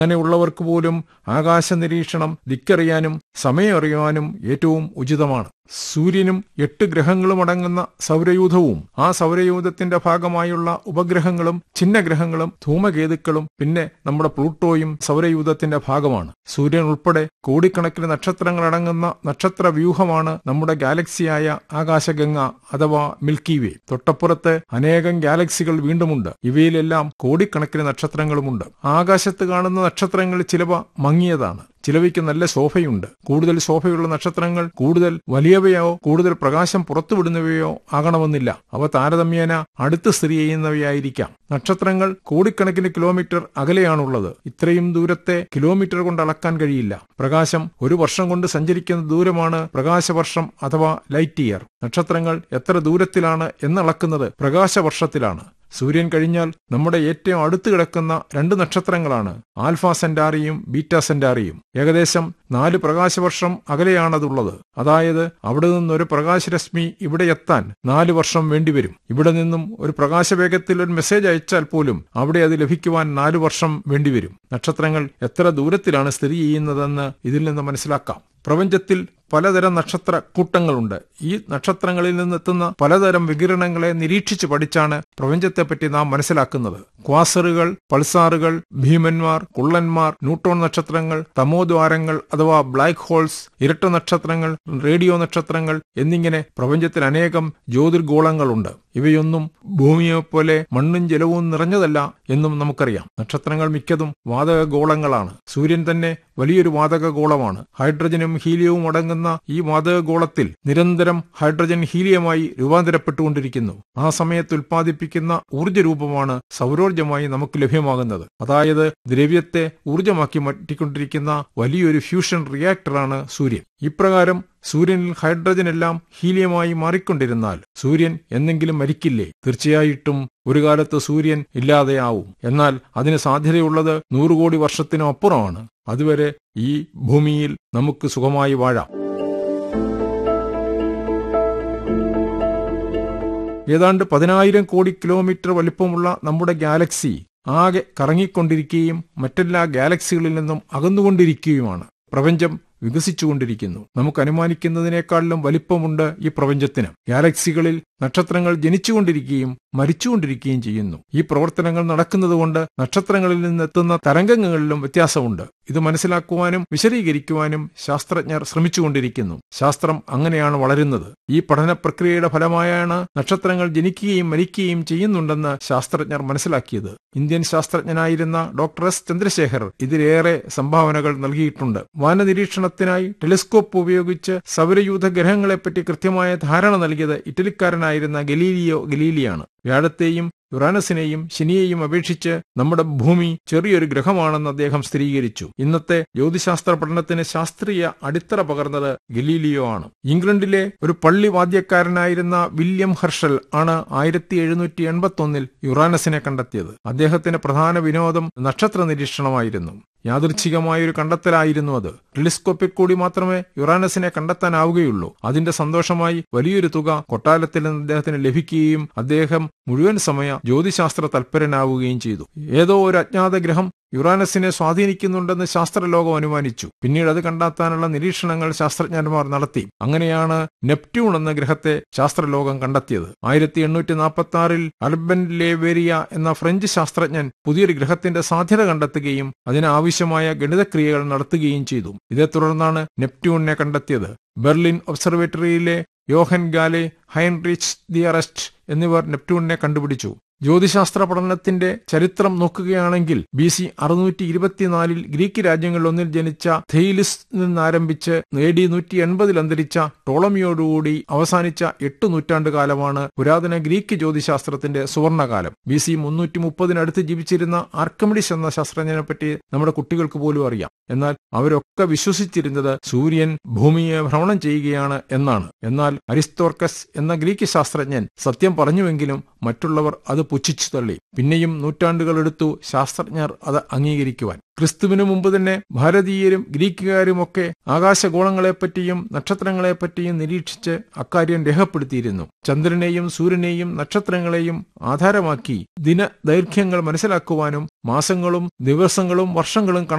അങ്ങനെയുള്ളവർക്ക് പോലും ആകാശ നിരീക്ഷണം ദിക്കറിയാനും സമയം അറിയാനും ഏറ്റവും ഉചിതമാണ് സൂര്യനും എട്ട് ഗ്രഹങ്ങളും അടങ്ങുന്ന സൗരയൂഥവും ആ സൗരയൂഥത്തിന്റെ ഭാഗമായുള്ള ഉപഗ്രഹങ്ങളും ചിഹ്നഗ്രഹങ്ങളും ധൂമകേതുക്കളും പിന്നെ നമ്മുടെ പ്ലൂട്ടോയും സൗരയൂഥത്തിന്റെ ഭാഗമാണ് സൂര്യൻ ഉൾപ്പെടെ കോടിക്കണക്കിന് നക്ഷത്രങ്ങൾ അടങ്ങുന്ന നക്ഷത്ര വ്യൂഹമാണ് നമ്മുടെ ഗാലക്സിയായ ആകാശഗംഗ അഥവാ മിൽക്കി വേ തൊട്ടപ്പുറത്ത് അനേകം ഗാലക്സികൾ വീണ്ടുമുണ്ട് ഇവയിലെല്ലാം കോടിക്കണക്കിന് നക്ഷത്രങ്ങളുമുണ്ട് ആകാശത്ത് കാണുന്ന നക്ഷത്രങ്ങൾ ചിലവ മങ്ങിയതാണ് ചിലവയ്ക്ക് നല്ല ശോഭയുണ്ട് കൂടുതൽ ശോഭയുള്ള നക്ഷത്രങ്ങൾ കൂടുതൽ വലിയവയോ കൂടുതൽ പ്രകാശം പുറത്തുവിടുന്നവയോ ആകണമെന്നില്ല അവ താരതമ്യേന അടുത്ത് സ്ഥിതി ചെയ്യുന്നവയായിരിക്കാം നക്ഷത്രങ്ങൾ കോടിക്കണക്കിന് കിലോമീറ്റർ അകലെയാണുള്ളത് ഇത്രയും ദൂരത്തെ കിലോമീറ്റർ കൊണ്ട് അളക്കാൻ കഴിയില്ല പ്രകാശം ഒരു വർഷം കൊണ്ട് സഞ്ചരിക്കുന്ന ദൂരമാണ് പ്രകാശവർഷം അഥവാ ലൈറ്റ് ഇയർ നക്ഷത്രങ്ങൾ എത്ര ദൂരത്തിലാണ് എന്നളക്കുന്നത് പ്രകാശവർഷത്തിലാണ് സൂര്യൻ കഴിഞ്ഞാൽ നമ്മുടെ ഏറ്റവും അടുത്ത് കിടക്കുന്ന രണ്ട് നക്ഷത്രങ്ങളാണ് ആൽഫ സെന്റാറിയും ബീറ്റ സെന്റാറിയും ഏകദേശം നാല് പ്രകാശവർഷം അകലെയാണതുള്ളത് അതായത് അവിടെ നിന്നൊരു പ്രകാശരശ്മി ഇവിടെ എത്താൻ നാല് വർഷം വേണ്ടിവരും ഇവിടെ നിന്നും ഒരു പ്രകാശവേഗത്തിൽ ഒരു മെസ്സേജ് അയച്ചാൽ പോലും അവിടെ അത് ലഭിക്കുവാൻ നാലു വർഷം വേണ്ടിവരും നക്ഷത്രങ്ങൾ എത്ര ദൂരത്തിലാണ് സ്ഥിതി ചെയ്യുന്നതെന്ന് ഇതിൽ നിന്ന് മനസ്സിലാക്കാം പ്രപഞ്ചത്തിൽ പലതരം നക്ഷത്ര കൂട്ടങ്ങളുണ്ട് ഈ നക്ഷത്രങ്ങളിൽ നിന്നെത്തുന്ന പലതരം വികിരണങ്ങളെ നിരീക്ഷിച്ച് പഠിച്ചാണ് പ്രപഞ്ചത്തെപ്പറ്റി നാം മനസ്സിലാക്കുന്നത് ക്വാസറുകൾ പൾസാറുകൾ ഭീമന്മാർ കുള്ളന്മാർ ന്യൂട്രോൺ നക്ഷത്രങ്ങൾ തമോദ്വാരങ്ങൾ അഥവാ ബ്ലാക്ക് ഹോൾസ് ഇരട്ട നക്ഷത്രങ്ങൾ റേഡിയോ നക്ഷത്രങ്ങൾ എന്നിങ്ങനെ പ്രപഞ്ചത്തിൽ അനേകം ജ്യോതിർഗോളങ്ങളുണ്ട് ഇവയൊന്നും ഭൂമിയെപ്പോലെ മണ്ണും ജലവും നിറഞ്ഞതല്ല എന്നും നമുക്കറിയാം നക്ഷത്രങ്ങൾ മിക്കതും വാതക ഗോളങ്ങളാണ് സൂര്യൻ തന്നെ വലിയൊരു വാതക ഗോളമാണ് ഹൈഡ്രജനും ഹീലിയവും അടങ്ങുന്ന ഈ വാതക ഗോളത്തിൽ നിരന്തരം ഹൈഡ്രജൻ ഹീലിയമായി രൂപാന്തരപ്പെട്ടുകൊണ്ടിരിക്കുന്നു ആ സമയത്ത് ഉൽപ്പാദിപ്പിക്കുന്ന ഊർജ്ജ രൂപമാണ് സൗരോർജ്ജമായി നമുക്ക് ലഭ്യമാകുന്നത് അതായത് ദ്രവ്യത്തെ ഊർജ്ജമാക്കി മാറ്റിക്കൊണ്ടിരിക്കുന്ന വലിയൊരു ഫ്യൂഷൻ റിയാക്ടറാണ് സൂര്യൻ ഇപ്രകാരം സൂര്യനിൽ ഹൈഡ്രജൻ എല്ലാം ഹീലിയമായി മാറിക്കൊണ്ടിരുന്നാൽ സൂര്യൻ എന്നെങ്കിലും മരിക്കില്ലേ തീർച്ചയായിട്ടും ഒരു കാലത്ത് സൂര്യൻ ഇല്ലാതെയാവും എന്നാൽ അതിന് സാധ്യതയുള്ളത് നൂറു കോടി വർഷത്തിനും അപ്പുറമാണ് അതുവരെ ഈ ഭൂമിയിൽ നമുക്ക് സുഖമായി വാഴാം ഏതാണ്ട് പതിനായിരം കോടി കിലോമീറ്റർ വലിപ്പമുള്ള നമ്മുടെ ഗാലക്സി ആകെ കറങ്ങിക്കൊണ്ടിരിക്കുകയും മറ്റെല്ലാ ഗാലക്സികളിൽ നിന്നും അകന്നുകൊണ്ടിരിക്കുകയുമാണ് പ്രപഞ്ചം വികസിച്ചുകൊണ്ടിരിക്കുന്നു നമുക്ക് അനുമാനിക്കുന്നതിനേക്കാളിലും വലിപ്പമുണ്ട് ഈ പ്രപഞ്ചത്തിന് ഗാലക്സികളിൽ നക്ഷത്രങ്ങൾ ജനിച്ചുകൊണ്ടിരിക്കുകയും മരിച്ചുകൊണ്ടിരിക്കുകയും ചെയ്യുന്നു ഈ പ്രവർത്തനങ്ങൾ നടക്കുന്നതുകൊണ്ട് നക്ഷത്രങ്ങളിൽ നിന്നെത്തുന്ന തരംഗങ്ങളിലും വ്യത്യാസമുണ്ട് ഇത് മനസ്സിലാക്കുവാനും വിശദീകരിക്കുവാനും ശാസ്ത്രജ്ഞർ ശ്രമിച്ചുകൊണ്ടിരിക്കുന്നു ശാസ്ത്രം അങ്ങനെയാണ് വളരുന്നത് ഈ പഠന പ്രക്രിയയുടെ ഫലമായാണ് നക്ഷത്രങ്ങൾ ജനിക്കുകയും മരിക്കുകയും ചെയ്യുന്നുണ്ടെന്ന് ശാസ്ത്രജ്ഞർ മനസ്സിലാക്കിയത് ഇന്ത്യൻ ശാസ്ത്രജ്ഞനായിരുന്ന ഡോക്ടർ എസ് ചന്ദ്രശേഖർ ഇതിലേറെ സംഭാവനകൾ നൽകിയിട്ടുണ്ട് വാനനിരീക്ഷണത്തിനായി ടെലിസ്കോപ്പ് ഉപയോഗിച്ച് സൗരയൂഥ ഗ്രഹങ്ങളെപ്പറ്റി കൃത്യമായ ധാരണ നൽകിയത് ഇറ്റലിക്കാരനായിരുന്ന ഗലീലിയോ ഗലീലിയാണ് വ്യാഴത്തെയും യുറാനസിനെയും ശനിയെയും അപേക്ഷിച്ച് നമ്മുടെ ഭൂമി ചെറിയൊരു ഗ്രഹമാണെന്ന് അദ്ദേഹം സ്ഥിരീകരിച്ചു ഇന്നത്തെ ജ്യോതിശാസ്ത്ര പഠനത്തിന് ശാസ്ത്രീയ അടിത്തറ പകർന്നത് ഗലീലിയോ ആണ് ഇംഗ്ലണ്ടിലെ ഒരു പള്ളി വാദ്യക്കാരനായിരുന്ന വില്യം ഹർഷൽ ആണ് ആയിരത്തി എഴുന്നൂറ്റി എൺപത്തി ഒന്നിൽ യുറാനസിനെ കണ്ടെത്തിയത് അദ്ദേഹത്തിന്റെ പ്രധാന വിനോദം നക്ഷത്ര നിരീക്ഷണമായിരുന്നു യാദൃച്ഛികമായൊരു കണ്ടെത്തലായിരുന്നു അത് ടെലിസ്കോപ്പിൽ കൂടി മാത്രമേ യുറാനസിനെ കണ്ടെത്താനാവുകയുള്ളൂ അതിന്റെ സന്തോഷമായി വലിയൊരു തുക കൊട്ടാരത്തിൽ നിന്ന് അദ്ദേഹത്തിന് ലഭിക്കുകയും അദ്ദേഹം മുഴുവൻ സമയ ജ്യോതിശാസ്ത്ര തൽപരനാവുകയും ചെയ്തു ഏതോ ഒരു അജ്ഞാത ഗ്രഹം യുറാനസിനെ സ്വാധീനിക്കുന്നുണ്ടെന്ന് ശാസ്ത്രലോകം അനുമാനിച്ചു പിന്നീട് അത് കണ്ടെത്താനുള്ള നിരീക്ഷണങ്ങൾ ശാസ്ത്രജ്ഞന്മാർ നടത്തി അങ്ങനെയാണ് നെപ്റ്റ്യൂൺ എന്ന ഗ്രഹത്തെ ശാസ്ത്രലോകം കണ്ടെത്തിയത് ആയിരത്തി എണ്ണൂറ്റി നാൽപ്പത്തി ആറിൽ അർബൻ ലേവേരിയ എന്ന ഫ്രഞ്ച് ശാസ്ത്രജ്ഞൻ പുതിയൊരു ഗ്രഹത്തിന്റെ സാധ്യത കണ്ടെത്തുകയും അതിനാവശ്യമായ ഗണിതക്രിയകൾ നടത്തുകയും ചെയ്തു ഇതേ തുടർന്നാണ് നെപ്റ്റ്യൂണിനെ കണ്ടെത്തിയത് ബെർലിൻ ഒബ്സർവേറ്ററിയിലെ യോഹൻ ഗാലെ ഹൈൻറിച്ച് ദിയറസ്റ്റ് എന്നിവർ നെപ്റ്റ്യൂണിനെ കണ്ടുപിടിച്ചു ജ്യോതിശാസ്ത്ര പഠനത്തിന്റെ ചരിത്രം നോക്കുകയാണെങ്കിൽ ബി സി അറുന്നൂറ്റി ഇരുപത്തിനാലിൽ ഗ്രീക്ക് രാജ്യങ്ങളിലൊന്നിൽ ജനിച്ച തെയിലിസ് നിന്നാരംഭിച്ച് എ ഡി നൂറ്റി എൺപതിൽ അന്തരിച്ച ടോളമിയോടുകൂടി അവസാനിച്ച എട്ട് നൂറ്റാണ്ട് കാലമാണ് പുരാതന ഗ്രീക്ക് ജ്യോതിശാസ്ത്രത്തിന്റെ സുവർണകാലം ബി സി മുന്നൂറ്റി മുപ്പതിനടുത്ത് ജീവിച്ചിരുന്ന ആർക്കമിഡിസ് എന്ന ശാസ്ത്രജ്ഞനെ പറ്റി നമ്മുടെ കുട്ടികൾക്ക് പോലും അറിയാം എന്നാൽ അവരൊക്കെ വിശ്വസിച്ചിരുന്നത് സൂര്യൻ ഭൂമിയെ ഭ്രമണം ചെയ്യുകയാണ് എന്നാണ് എന്നാൽ അരിസ്തോർക്കസ് എന്ന ഗ്രീക്ക് ശാസ്ത്രജ്ഞൻ സത്യം പറഞ്ഞുവെങ്കിലും മറ്റുള്ളവർ അത് പുച്ഛിച്ചു തള്ളി പിന്നെയും നൂറ്റാണ്ടുകളെടുത്തു ശാസ്ത്രജ്ഞർ അത് അംഗീകരിക്കുവാൻ ക്രിസ്തുവിനു മുമ്പ് തന്നെ ഭാരതീയരും ഗ്രീക്കുകാരുമൊക്കെ ആകാശഗോളങ്ങളെപ്പറ്റിയും നക്ഷത്രങ്ങളെപ്പറ്റിയും നിരീക്ഷിച്ച് അക്കാര്യം രേഖപ്പെടുത്തിയിരുന്നു ചന്ദ്രനെയും സൂര്യനെയും നക്ഷത്രങ്ങളെയും ആധാരമാക്കി ദിന ദൈർഘ്യങ്ങൾ മനസ്സിലാക്കുവാനും മാസങ്ങളും ദിവസങ്ങളും വർഷങ്ങളും